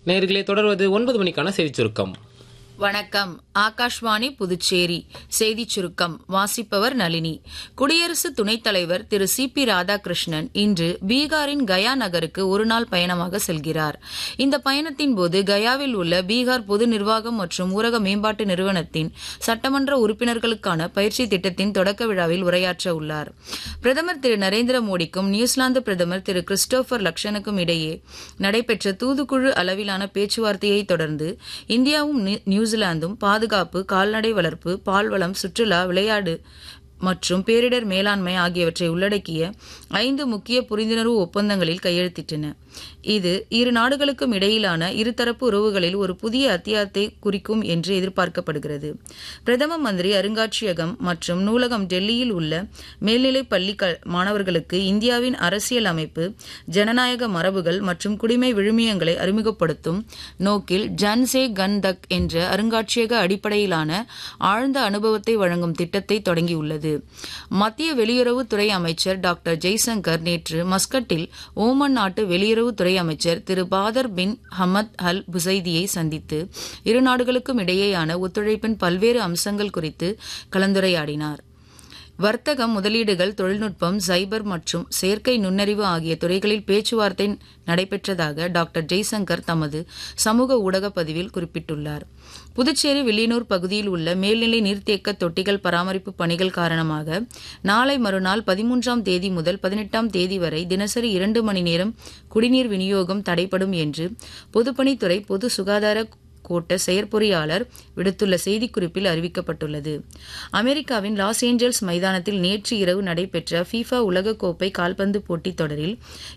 நேர்களே தொடர்வது ஒன்பது மணிக்கான செய்திச் சுருக்கம் வணக்கம் ஆகாஷ்வாணி புதுச்சேரி செய்திச் சுருக்கம் வாசிப்பவர் நளினி குடியரசு துணைத் தலைவர் திரு சி பி ராதாகிருஷ்ணன் இன்று பீகாரின் கயா நகருக்கு ஒருநாள் பயணமாக செல்கிறார் இந்த பயணத்தின் போது கயாவில் உள்ள பீகார் பொது நிர்வாகம் மற்றும் ஊரக மேம்பாட்டு நிறுவனத்தின் சட்டமன்ற உறுப்பினர்களுக்கான பயிற்சி திட்டத்தின் தொடக்க விழாவில் உரையாற்ற உள்ளார் பிரதமர் திரு நரேந்திர மோடிக்கும் நியூசிலாந்து பிரதமர் திரு கிறிஸ்டோபர் லக்ஷனுக்கும் இடையே நடைபெற்ற தூதுக்குழு அளவிலான பேச்சுவார்த்தையை தொடர்ந்து இந்தியாவும் நியூ- நியூசிலாந்தும் பாதுகாப்பு கால்நடை வளர்ப்பு பால்வளம் சுற்றுலா விளையாடு மற்றும் பேரிடர் மேலாண்மை ஆகியவற்றை உள்ளடக்கிய ஐந்து முக்கிய புரிந்துணர்வு ஒப்பந்தங்களில் கையெழுத்திட்டன இது இரு நாடுகளுக்கும் இடையிலான இருதரப்பு உறவுகளில் ஒரு புதிய அத்தியாயத்தை குறிக்கும் என்று எதிர்பார்க்கப்படுகிறது பிரதம மந்திரி அருங்காட்சியகம் மற்றும் நூலகம் டெல்லியில் உள்ள மேல்நிலைப் பள்ளி க- மாணவர்களுக்கு இந்தியாவின் அரசியல் அமைப்பு ஜனநாயக மரபுகள் மற்றும் குடிமை விழுமியங்களை அறிமுகப்படுத்தும் நோக்கில் ஜன் சே கன் தக் என்ற அருங்காட்சியக அடிப்படையிலான ஆழ்ந்த அனுபவத்தை வழங்கும் திட்டத்தை தொடங்கியுள்ளது மத்திய வெளியுறவுத்துறை அமைச்சர் டாக்டர் ஜெய்சங்கர் நேற்று மஸ்கட்டில் ஓமன் நாட்டு வெளியுறவுத்துறை அமைச்சர் திரு பாதர் பின் ஹமத் அல் புசைதியை சந்தித்து இரு நாடுகளுக்கும் இடையேயான ஒத்துழைப்பின் பல்வேறு அம்சங்கள் குறித்து கலந்துரையாடினார் வர்த்தகம் முதலீடுகள் தொழில்நுட்பம் சைபர் மற்றும் செயற்கை நுண்ணறிவு ஆகிய துறைகளில் பேச்சுவார்த்தை நடைபெற்றதாக டாக்டர் ஜெய்சங்கர் தமது சமூக ஊடக பதிவில் குறிப்பிட்டுள்ளார் புதுச்சேரி வில்லியனூர் பகுதியில் உள்ள மேல்நிலை நீர்த்தேக்க தொட்டிகள் பராமரிப்பு பணிகள் காரணமாக நாளை மறுநாள் பதிமூன்றாம் தேதி முதல் பதினெட்டாம் தேதி வரை தினசரி இரண்டு மணி நேரம் குடிநீர் விநியோகம் தடைப்படும் என்று பொதுப்பணித்துறை பொது சுகாதார கோட்ட செயற்பொறியாளர் விடுத்துள்ள செய்திக்குறிப்பில் அறிவிக்கப்பட்டுள்ளது அமெரிக்காவின் லாஸ் ஏஞ்சல்ஸ் மைதானத்தில் நேற்று இரவு நடைபெற்ற ஃபீஃபா உலகக்கோப்பை கால்பந்து போட்டித் தொடரில்